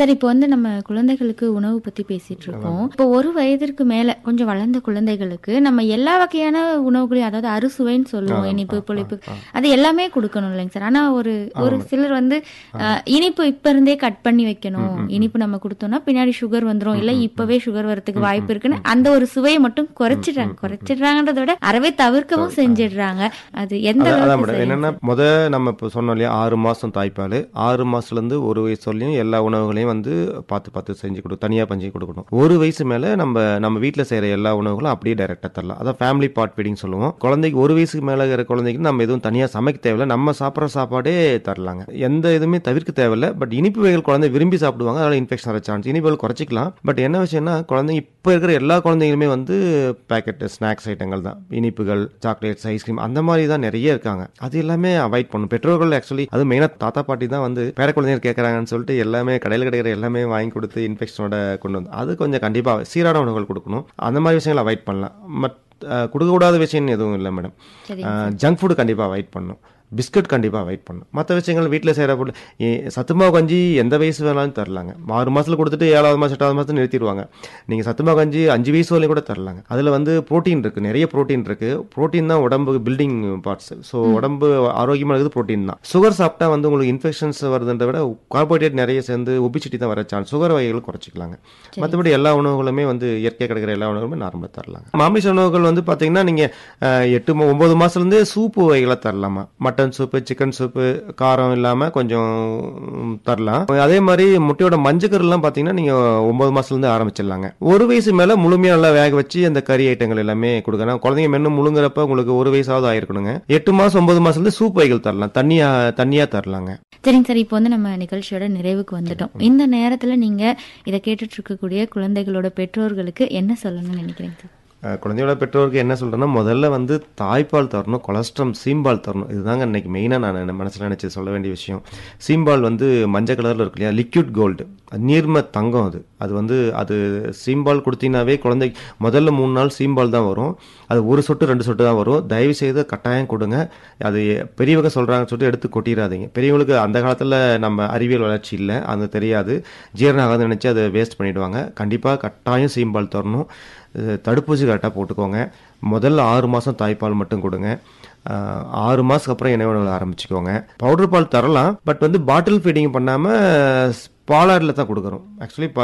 Sir இப்போ வந்து நம்ம குழந்தைகளுக்கு உணவு பத்தி பேசிட்டு இருக்கோம் இப்போ ஒரு வயதிற்கு மேல கொஞ்சம் வளர்ந்த குழந்தைகளுக்கு நம்ம எல்லா வகையான உணவுகளையும் அதாவது அறுசுவைன்னு சொல்லுவோம் இனிப்பு புளிப்பு அது எல்லாமே கொடுக்கணும் இல்லைங்க சார் ஆனா ஒரு ஒரு சிலர் வந்து அஹ், இனிப்பு இப்ப இருந்தே கட் பண்ணி வைக்கணும் இனிப்பு நம்ம கொடுத்தோம்னா பின்னாடி சுகர் வந்துரும் இல்ல இப்பவே சுகர் வரதுக்கு வாய்ப்பு இருக்குன்னு அந்த ஒரு சுவையை மட்டும் குறைச்சிடுறாங்க குறைச்சிடுறாங்கன்றத விட அறவே தவிர்க்கவும் செஞ்சிடுறாங்க அது எந்த அதான் அதான் அளவுக்கு மேடம் சரி? என்னன்னா முத நம்ம இப்போ சொன்னோம் இல்லையா ஆறு மாசம் தாய்ப்பால் ஆறு மாசத்துல இருந்து ஒரு வயசு வரலையும் எல்லா உணவுகளையும் வந்து பார்த்து பார்த்து செஞ்சு கொடு தனியா பஞ்சு கொடுக்கணும் ஒரு வயசு மேல நம்ம நம்ம வீட்டில் செய்யற எல்லா உணவுகளும் அப்படியே டைரக்டா தரலாம் அதான் ஃபேமிலி பார்ட் ஃபீடிங் சொல்லுவோம் குழந்தைக்கு ஒரு வயசுக்கு மேல இருக்கிற குழந்தைக்கு நம்ம எதுவும் தனியா சமைக்க தேவையில்ல நம்ம சாப்பிட்ற சாப்பாடே தரலாங்க எந்த இதுவுமே தவிர்க்க தேவையில்ல பட் இனிப்பு வகைகள் குழந்தை விரும்பி சாப்பிடுவாங்க அதனால இன்ஃபெக்ஷன் வர சான்ஸ் இனிப்புகள் குறைச்சிக்கலாம் பட் என்ன விஷயம்னா குழந்தைங்க இப்போ இருக்கிற எல்லா குழந்தைங்களுமே வந்து பேக்கெட் ஸ்நாக்ஸ் ஐட்டங்கள் தான் இனிப்புகள் சாக்லேட்ஸ் ஐஸ்கிரீம் அந்த மாதிரி தான் நிறைய இருக்காங்க அது எல்லாமே அவாய்ட் பண்ணும் பெற்றோர்கள் ஆக்சுவலி அது மெயினாக தாத்தா பாட்டி தான் வந்து பேர குழந்தைகள் கேட்குறாங்கன்னு சொல்லிட்டு எல்லாமே கடையில் கிடைக்கிற எல்லாமே வாங்கி கொடுத்து இன்ஃபெக்ஷனோட கொண்டு வந்து அது கொஞ்சம் கண்டிப்பாக சீரான உணவுகள் கொடுக்கணும் அந்த மாதிரி விஷயங்களை அவாய்ட் பண்ணலாம் பட் கொடுக்கக்கூடாத விஷயம் எதுவும் இல்லை மேடம் சரி ஜங்க் ஃபுட் கண்டிப்பாக அவாய்ட் பண்ணும் பிஸ்கட் கண்டிப்பாக அவாய்ட் பண்ணும் மற்ற விஷயங்கள் வீட்டில் செய்கிற ஃபுட் சத்துமாவு கஞ்சி எந்த வயசு வேணாலும் தரலாங்க ஆறு மாதத்தில் கொடுத்துட்டு ஏழாவது மாதம் எட்டாவது மாதம் நிறுத்திடுவாங்க நீங்கள் சத்துமாவு கஞ்சி அஞ்சு வயசு வரையும் கூட தரலாங்க அதில் வந்து ப்ரோட்டீன் இருக்குது நிறைய ப்ரோட்டீன் இருக்குது ப்ரோட்டீன் தான் உடம்பு பில்டிங் பார்ட்ஸ் ஸோ உடம்பு ஆரோக்கியமாக இருக்குது ப்ரோட்டீன் தான் சுகர் சாப்பிட்டா வந்து உங்களுக்கு இன்ஃபெக்ஷன்ஸ் வருதுன்றத விட கார்போஹைட்ரேட் நிறைய சேர்ந்து ஒபிசிட்டி தான் வர சான்ஸ் சுகர் வகைகள் குறைச்சிக்கலாங்க மற்றபடி எல்லா உணவுகளுமே வந்து இயற்கை கிடைக்கிற எல்லா உணவுகளுமே நார்மலாக தரலாங்க மாமிச உணவுகள் வந்து பார்த்தீங்கன்னா நீங்கள் எட்டு ம- ஒன்பது மாதத்துலேருந்தே சூப்பு வகைகளை தரலாமா மட்டன் சூப்பு சிக்கன் சூப்பு காரம் இல்லாமல் கொஞ்சம் ம், தரலாம் அதே மாதிரி முட்டையோட மஞ்சக்கருலாம் பார்த்தீங்கன்னா நீங்கள் ஒன்பது மாதத்துலேருந்து ஆரம்பிச்சிடலாங்க ஒரு வயசு மேலே முழுமையாக நல்லா வேக வச்சு அந்த கறி ஐட்டங்கள் எல்லாமே கொடுக்கணும் குழந்தைங்க மென்னு முழுங்குறப்ப உங்களுக்கு ஒரு வயசாவது ஆயிருக்கணுங்க எட்டு மாதம் ஒன்பது மாதத்துலேருந்து சூப் வகைகள் தரலாம் தண்ணியா தண்ணியாக தரலாங்க சரிங்க சார் இப்போ வந்து நம்ம நிகழ்ச்சியோட நிறைவுக்கு வந்துட்டோம் இந்த நேரத்துல நீங்க இதை கேட்டுட்டு இருக்கக்கூடிய குழந்தைகளோட பெற்றோர்களுக்கு என்ன சொல்லணும்னு நினைக்கிறீங்க சார் அஹ் குழந்தையோட பெற்றோருக்கு என்ன சொல்றேன்னா முதல்ல வந்து தாய்ப்பால் தரணும் கொலஸ்ட்ரம் சீம்பால் தரணும் இதுதாங்க இன்னைக்கு மெயினாக நான் என்ன மனசில் நினச்சி சொல்ல வேண்டிய விஷயம் சீம்பால் வந்து மஞ்சள் கலரில் இருக்கு இல்லையா லிக்விட் கோல்டு நீர்ம தங்கம் அது அது வந்து அது சீம்பால் கொடுத்தீங்கன்னாவே குழந்தைக்கு முதல்ல மூணு நாள் சீம்பால் தான் வரும் அது ஒரு சொட்டு ரெண்டு சொட்டு தான் வரும் தயவு செய்து கட்டாயம் கொடுங்க அது பெரியவங்க சொல்கிறாங்கன்னு சொல்லிட்டு எடுத்து கொட்டிடாதீங்க பெரியவங்களுக்கு அந்த காலத்தில் நம்ம அறிவியல் வளர்ச்சி இல்லை அது தெரியாது ஜீரணம் ஆகாதுன்னு நினச்சி அதை வேஸ்ட் பண்ணிடுவாங்க கண்டிப்பாக கட்டாயம் சீம்பால் தரணும் இது தடுப்பூசி கரெக்டாக போட்டுக்கோங்க முதல்ல ஆறு மாதம் தாய்ப்பால் மட்டும் கொடுங்க ஆஹ் ஆறு மாதத்துக்கு அப்புறம் என்ன உணவு ஆரம்பிச்சுக்கோங்க பவுடர் பால் தரலாம் பட் வந்து பாட்டில் ஃபீடிங் பண்ணாமல் பாலாரில் தான் கொடுக்குறோம் ஆக்சுவலி இப்போ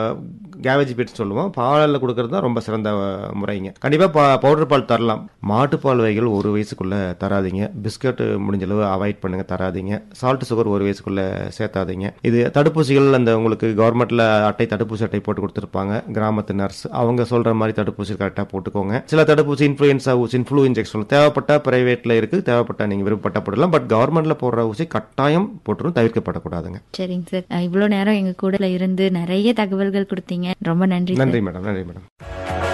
கேவேஜ் பீட் சொல்லுவோம் பாலாரில் கொடுக்கறது தான் ரொம்ப சிறந்த அஹ், முறைங்க கண்டிப்பாக பவுடர் பால் தரலாம் மாட்டுப்பால் வகைகள் ஒரு வயசுக்குள்ளே தராதீங்க பிஸ்கட் முடிஞ்ச அளவு அவாய்ட் பண்ணுங்க தராதீங்க சால்ட் சுகர் ஒரு வயசுக்குள்ளே சேர்த்தாதீங்க இது தடுப்பூசிகள் அந்த உங்களுக்கு கவர்மெண்ட்டில் அட்டை தடுப்பூசி அட்டை போட்டு கொடுத்துருப்பாங்க கிராமத்து நர்ஸ் அவங்க சொல்கிற மாதிரி தடுப்பூசி கரெக்டாக போட்டுக்கோங்க சில தடுப்பூசி இன்ஃப்ளூயன்ஸா ஊசி இன்ஃப்ளூ இன்ஜெக்ஷன் தேவைப்பட்ட பிரைவேட்டில் இருக்குது தேவைப்பட்ட நீங்கள் விருப்பப்பட்ட போடலாம் பட் கவர்மெண்ட்டில் போடுற ஊசி கட்டாயம் போட்டுரும் தவிர்க்கப்படக்கூடாதுங்க சரிங்க சார் இவ்வளோ நேரம் எங்க கூட இருந்து நிறைய தகவல்கள் கொடுத்தீங்க ரொம்ப நன்றி சார் நன்றி மேடம் நன்றி மேடம்